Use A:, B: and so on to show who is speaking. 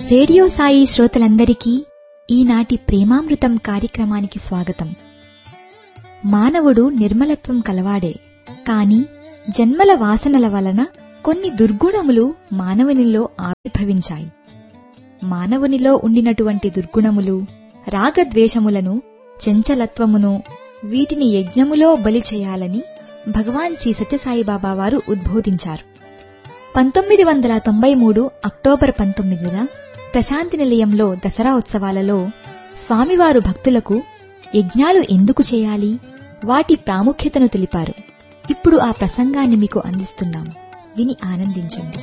A: radio Sai శ్రోతలందరికీ ఈనాటి ప్రేమామృతం కార్యక్రమానికి స్వాగతం మానవుడు నిర్మలత్వం కలవాడే కాని జన్మల వాసనల వలన కొన్ని దుర్గుణములు మానవునిలో ఆవిర్భవించాయి మానవునిలో ఉండినటువంటి దుర్గుణములు రాగద్వేషములను చెంచలత్వమును వీటిని యజ్ఞములో బలి చేయాలని భగవాన్ శ్రీ సత్యసాయిబాబా వారు ఉద్బోధించారు పంతొమ్మిది వందల తొంభై మూడు అక్టోబర్ పంతొమ్మిదిన ప్రశాంతి నిలయంలో దసరా ఉత్సవాలలో స్వామివారు భక్తులకు యజ్ఞాలు ఎందుకు చేయాలి వాటి ప్రాముఖ్యతను తెలిపారు ఇప్పుడు ఆ ప్రసంగాన్ని మీకు అందిస్తున్నాం విని ఆనందించండి